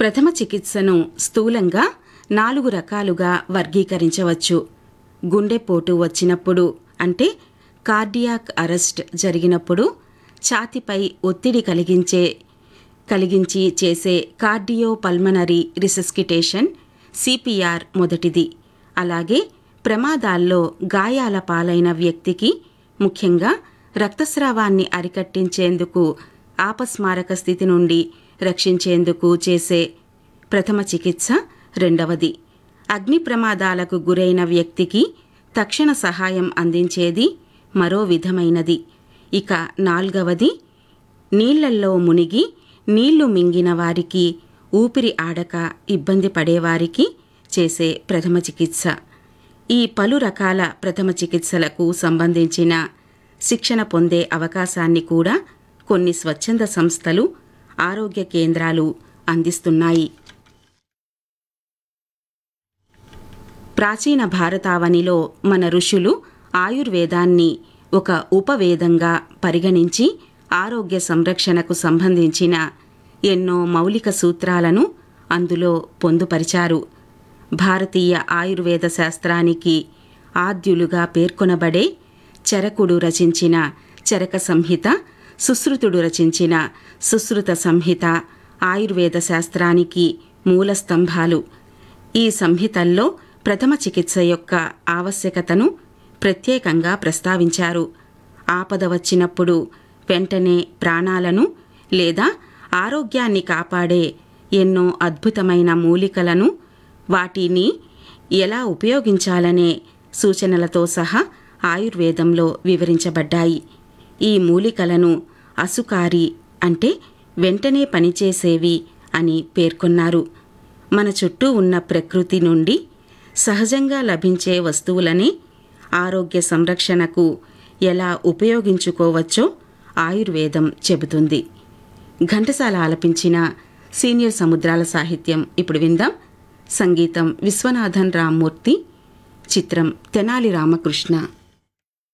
ప్రథమ చికిత్సను స్థూలంగా నాలుగు రకాలుగా వర్గీకరించవచ్చు గుండెపోటు వచ్చినప్పుడు అంటే కార్డియాక్ అరెస్ట్ జరిగినప్పుడు ఛాతిపై ఒత్తిడి కలిగించే కలిగించి చేసే కార్డియో పల్మనరీ రిసస్కిటేషన్ సిపిఆర్ మొదటిది అలాగే ప్రమాదాల్లో గాయాల పాలైన వ్యక్తికి ముఖ్యంగా రక్తస్రావాన్ని అరికట్టించేందుకు ఆపస్మారక స్థితి నుండి రక్షించేందుకు చేసే ప్రథమ చికిత్స రెండవది అగ్ని ప్రమాదాలకు గురైన వ్యక్తికి తక్షణ సహాయం అందించేది మరో విధమైనది ఇక నాల్గవది నీళ్లల్లో మునిగి నీళ్లు మింగిన వారికి ఊపిరి ఆడక ఇబ్బంది పడేవారికి చేసే ప్రథమ చికిత్స ఈ పలు రకాల ప్రథమ చికిత్సలకు సంబంధించిన శిక్షణ పొందే అవకాశాన్ని కూడా కొన్ని స్వచ్ఛంద సంస్థలు ఆరోగ్య కేంద్రాలు అందిస్తున్నాయి ప్రాచీన భారతావనిలో మన ఋషులు ఆయుర్వేదాన్ని ఒక ఉపవేదంగా పరిగణించి ఆరోగ్య సంరక్షణకు సంబంధించిన ఎన్నో మౌలిక సూత్రాలను అందులో పొందుపరిచారు భారతీయ ఆయుర్వేద శాస్త్రానికి ఆద్యులుగా పేర్కొనబడే చరకుడు రచించిన చరక సంహిత సుశ్రుతుడు రచించిన సుశ్రుత సంహిత ఆయుర్వేద శాస్త్రానికి మూల స్తంభాలు ఈ సంహితల్లో ప్రథమ చికిత్స యొక్క ఆవశ్యకతను ప్రత్యేకంగా ప్రస్తావించారు ఆపద వచ్చినప్పుడు వెంటనే ప్రాణాలను లేదా ఆరోగ్యాన్ని కాపాడే ఎన్నో అద్భుతమైన మూలికలను వాటిని ఎలా ఉపయోగించాలనే సూచనలతో సహా ఆయుర్వేదంలో వివరించబడ్డాయి ఈ మూలికలను అసుకారి అంటే వెంటనే పనిచేసేవి అని పేర్కొన్నారు మన చుట్టూ ఉన్న ప్రకృతి నుండి సహజంగా లభించే వస్తువులని ఆరోగ్య సంరక్షణకు ఎలా ఉపయోగించుకోవచ్చో ఆయుర్వేదం చెబుతుంది ఘంటసాల ఆలపించిన సీనియర్ సముద్రాల సాహిత్యం ఇప్పుడు విందాం సంగీతం విశ్వనాథన్ రామ్మూర్తి చిత్రం తెనాలి రామకృష్ణ